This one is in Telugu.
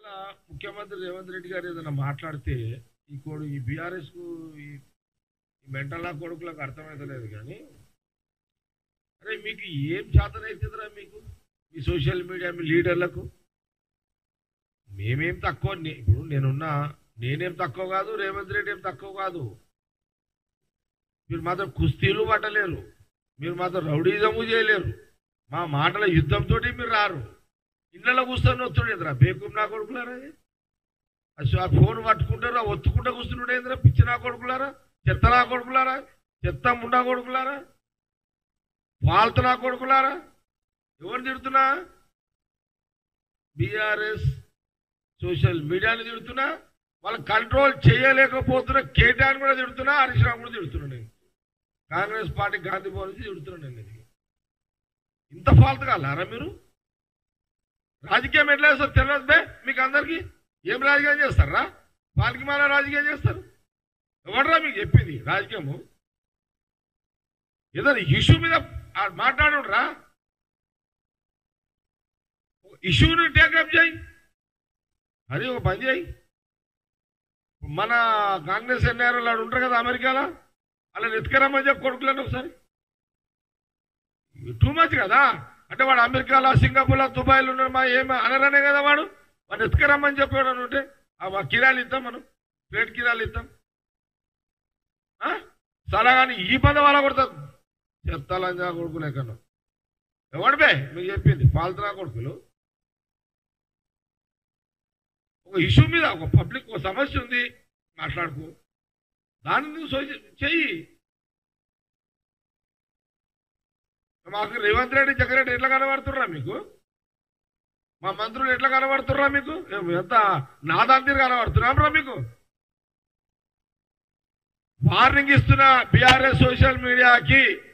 ముఖ్యమంత్రి రేవంత్ రెడ్డి గారు ఏదైనా మాట్లాడితే ఈ కోడు ఈ బీఆర్ఎస్ కు ఈ మెంటల్ కొడుకులకు అర్థమవుతలేదు కానీ అరే మీకు ఏం చేతనైతుందిరా మీకు మీ సోషల్ మీడియా మీ లీడర్లకు మేమేం తక్కువ నే- ఇప్పుడు నేనున్నా నేనేం తక్కువ కాదు రేవంత్ రెడ్డి ఏం తక్కువ కాదు మీరు మాత్రం కుస్తీలు పట్టలేరు మీరు మాత్రం రౌడీజము చేయలేరు మా మాటల యుద్ధంతో మీరు రారు ఇళ్ళలో కూర్చొని వస్తుండేదిరా బేకూం నా కొడుకులారా అది? అసలు ఆ ఫోన్ పట్టుకుంటారా ఒత్తుకుంటా కూర్చుండేదిరా పిచ్చి నా కొడుకులారా చెత్త నా కొడుకులారా చెత్త ముండా కొడుకులారా వాళ్త నా కొడుకులారా ఎవరు తిడుతున్నా బీఆర్ఎస్ సోషల్ మీడియాని తిడుతున్నా వాళ్ళు కంట్రోల్ చేయలేకపోతున్నా కేటీఆర్ కూడా తిడుతున్నా హరీష్ రావు కూడా తిడుతున్నా నేను కాంగ్రెస్ పార్టీ గాంధీ భవన్ నుంచి తిడుతున్నాను నేను ఇది ఇంత ఫాల్ట్ కాలారా మీరు రాజకీయం ఎట్లా చేస్తారు తెలియదు బే మీకు అందరికి ఏం రాజకీయం చేస్తారా వాళ్ళకి మన రాజకీయం చేస్తారు ఎవడరా మీకు చెప్పింది రాజకీయము ఏదైనా ఇష్యూ మీద మాట్లాడురా ఇష్యూని టేకప్ చేయి అది ఒక పని చేయి మన కాంగ్రెస్ ఎన్ఆర్ఎల్ వాడు ఉంటారు కదా అమెరికాలో అలా ఎత్తుకరమ్మని చెప్పి కొడుకులను ఒకసారి టూ మచ్ కదా అంటే వాడు అమెరికాలో సింగపూర్లో దుబాయ్లో ఉన్నాడు మా ఏమి అనరనే కదా వాడు వాడు ఎత్తుకరమ్మని చెప్పాడు అని ఉంటే ఆ కిరాలు ఇద్దాం మనం ప్లేట్ కిరాలు ఇద్దాం ఆ? సరే కానీ ఈ పద వాళ్ళ కొడతారు చెత్తాలంజా కొడుకులు ఎక్కడ ఎవడు బే మీకు చెప్పింది పాల్తరా కొడుకులు ఒక ఇష్యూ మీద ఒక పబ్లిక్ ఒక సమస్య ఉంది మాట్లాడుకో దాన్ని నువ్వు సోష- చెయ్యి మాకు రేవంత్ రెడ్డి జగన్ రెడ్డి ఎట్లా కనబడుతుర్రా మీకు మా మంత్రులు ఎట్లా కనబడుతుర్రా మీకు ఏం ఎంత నాదాంతీరు కనబడుతున్నారా మీకు వార్నింగ్ ఇస్తున్న బీఆర్ఎస్ సోషల్ మీడియాకి